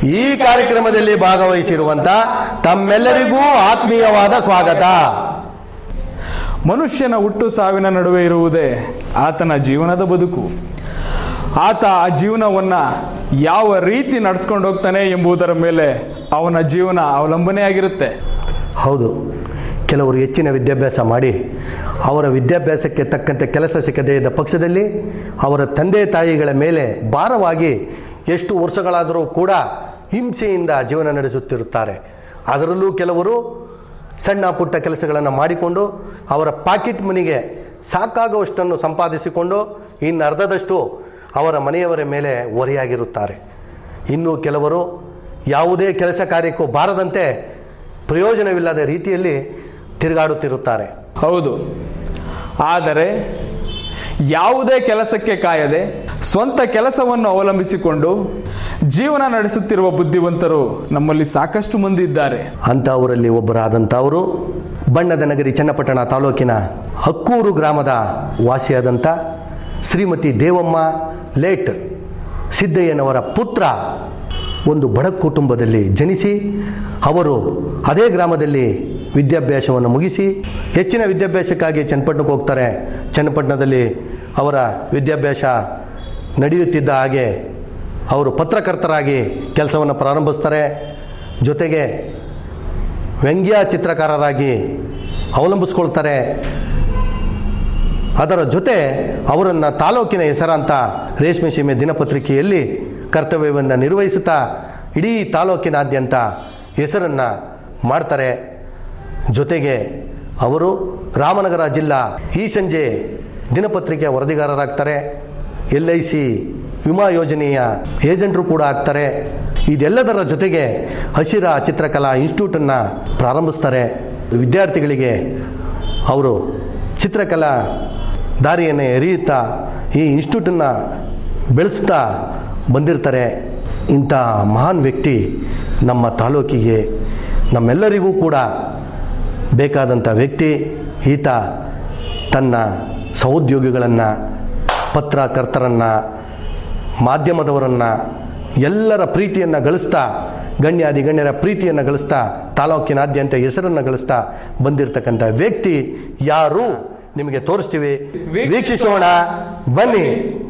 ಈ ಕಾರ್ಯಕ್ರಮದಲ್ಲಿ ಭಾಗವಹಿಸಿರುವಂತ ತಮ್ಮೆಲ್ಲರಿಗೂ ಆತ್ಮೀಯವಾದ ಸ್ವಾಗತ ಮನುಷ್ಯನ ಹುಟ್ಟು ಸಾವಿನ ನಡುವೆ ಇರುವುದೇ ಆತನ ಜೀವನದ ಬದುಕು ಆತ ಆ ಜೀವನವನ್ನು ಯಾವ ರೀತಿ ನಡೆಸ್ಕೊಂಡು ಹೋಗ್ತಾನೆ ಎಂಬುದರ ಮೇಲೆ ಅವನ ಜೀವನ ಅವಲಂಬನೆಯಾಗಿರುತ್ತೆ ಹೌದು ಕೆಲವರು ಹೆಚ್ಚಿನ ವಿದ್ಯಾಭ್ಯಾಸ ಮಾಡಿ ಅವರ ವಿದ್ಯಾಭ್ಯಾಸಕ್ಕೆ ತಕ್ಕಂತೆ ಕೆಲಸ ಸಿಕ್ಕದೇ ಇದ್ದ ಪಕ್ಷದಲ್ಲಿ ಅವರ ತಂದೆ ತಾಯಿಗಳ ಮೇಲೆ ಭಾರವಾಗಿ ಎಷ್ಟು ವರ್ಷಗಳಾದರೂ ಕೂಡ ಹಿಂಸೆಯಿಂದ ಜೀವನ ನಡೆಸುತ್ತಿರುತ್ತಾರೆ ಅದರಲ್ಲೂ ಕೆಲವರು ಸಣ್ಣ ಪುಟ್ಟ ಕೆಲಸಗಳನ್ನು ಮಾಡಿಕೊಂಡು ಅವರ ಪಾಕೆಟ್ ಮನಿಗೆ ಸಾಕಾಗುವಷ್ಟನ್ನು ಸಂಪಾದಿಸಿಕೊಂಡು ಇನ್ನು ಅರ್ಧದಷ್ಟು ಅವರ ಮನೆಯವರ ಮೇಲೆ ಹೊರೆಯಾಗಿರುತ್ತಾರೆ ಇನ್ನು ಕೆಲವರು ಯಾವುದೇ ಕೆಲಸ ಕಾರ್ಯಕ್ಕೂ ಬಾರದಂತೆ ಪ್ರಯೋಜನವಿಲ್ಲದ ರೀತಿಯಲ್ಲಿ ತಿರುಗಾಡುತ್ತಿರುತ್ತಾರೆ ಹೌದು ಆದರೆ ಯಾವುದೇ ಕೆಲಸಕ್ಕೆ ಕಾಯದೆ ಸ್ವಂತ ಕೆಲಸವನ್ನು ಅವಲಂಬಿಸಿಕೊಂಡು ಜೀವನ ನಡೆಸುತ್ತಿರುವ ಬುದ್ಧಿವಂತರು ನಮ್ಮಲ್ಲಿ ಸಾಕಷ್ಟು ಮಂದಿ ಇದ್ದಾರೆ ಅಂಥವರಲ್ಲಿ ಒಬ್ಬರಾದಂಥವರು ಬಣ್ಣದ ನಗರಿ ಚನ್ನಪಟ್ಟಣ ತಾಲೂಕಿನ ಹಕ್ಕೂರು ಗ್ರಾಮದ ವಾಸಿಯಾದಂಥ ಶ್ರೀಮತಿ ದೇವಮ್ಮ ಲೇಟ್ ಸಿದ್ದಯ್ಯನವರ ಪುತ್ರ ಒಂದು ಬಡ ಕುಟುಂಬದಲ್ಲಿ ಜನಿಸಿ ಅವರು ಅದೇ ಗ್ರಾಮದಲ್ಲಿ ವಿದ್ಯಾಭ್ಯಾಸವನ್ನು ಮುಗಿಸಿ ಹೆಚ್ಚಿನ ವಿದ್ಯಾಭ್ಯಾಸಕ್ಕಾಗಿ ಚನ್ನಪಟ್ಟಣಕ್ಕೆ ಹೋಗ್ತಾರೆ ಚನ್ನಪಟ್ಟಣದಲ್ಲಿ ಅವರ ವಿದ್ಯಾಭ್ಯಾಸ ನಡೆಯುತ್ತಿದ್ದ ಹಾಗೆ ಅವರು ಪತ್ರಕರ್ತರಾಗಿ ಕೆಲಸವನ್ನು ಪ್ರಾರಂಭಿಸ್ತಾರೆ ಜೊತೆಗೆ ವ್ಯಂಗ್ಯ ಚಿತ್ರಕಾರರಾಗಿ ಅವಲಂಬಿಸ್ಕೊಳ್ತಾರೆ ಅದರ ಜೊತೆ ಅವರನ್ನು ತಾಲೂಕಿನ ಹೆಸರಾಂತ ರೇಷ್ಮೆ ಸೀಮೆ ದಿನಪತ್ರಿಕೆಯಲ್ಲಿ ಕರ್ತವ್ಯವನ್ನು ನಿರ್ವಹಿಸುತ್ತಾ ಇಡೀ ತಾಲೂಕಿನಾದ್ಯಂತ ಹೆಸರನ್ನು ಮಾಡ್ತಾರೆ ಜೊತೆಗೆ ಅವರು ರಾಮನಗರ ಜಿಲ್ಲಾ ಈ ಸಂಜೆ ದಿನಪತ್ರಿಕೆಯ ವರದಿಗಾರರಾಗ್ತಾರೆ ಎಲ್ ಐ ಸಿ ವಿಮಾ ಯೋಜನೆಯ ಏಜೆಂಟರು ಕೂಡ ಆಗ್ತಾರೆ ಇದೆಲ್ಲದರ ಜೊತೆಗೆ ಹಸಿರ ಚಿತ್ರಕಲಾ ಇನ್ಸ್ಟಿಟ್ಯೂಟನ್ನು ಪ್ರಾರಂಭಿಸ್ತಾರೆ ವಿದ್ಯಾರ್ಥಿಗಳಿಗೆ ಅವರು ಚಿತ್ರಕಲಾ ದಾರಿಯನ್ನು ಎರೆಯುತ್ತಾ ಈ ಇನ್ಸ್ಟಿಟ್ಯೂಟನ್ನು ಬೆಳೆಸ್ತಾ ಬಂದಿರ್ತಾರೆ ಇಂಥ ಮಹಾನ್ ವ್ಯಕ್ತಿ ನಮ್ಮ ತಾಲೂಕಿಗೆ ನಮ್ಮೆಲ್ಲರಿಗೂ ಕೂಡ ಬೇಕಾದಂಥ ವ್ಯಕ್ತಿ ಈತ ತನ್ನ ಸಹೋದ್ಯೋಗಿಗಳನ್ನು ಪತ್ರಕರ್ತರನ್ನು ಮಾಧ್ಯಮದವರನ್ನು ಎಲ್ಲರ ಪ್ರೀತಿಯನ್ನು ಗಳಿಸ್ತಾ ಗಣ್ಯಾದಿ ಗಣ್ಯರ ಪ್ರೀತಿಯನ್ನು ಗಳಿಸ್ತಾ ತಾಲೂಕಿನಾದ್ಯಂತ ಹೆಸರನ್ನು ಗಳಿಸ್ತಾ ಬಂದಿರತಕ್ಕಂಥ ವ್ಯಕ್ತಿ ಯಾರು ನಿಮಗೆ ತೋರಿಸ್ತೀವಿ ವೀಕ್ಷಿಸೋಣ ಬನ್ನಿ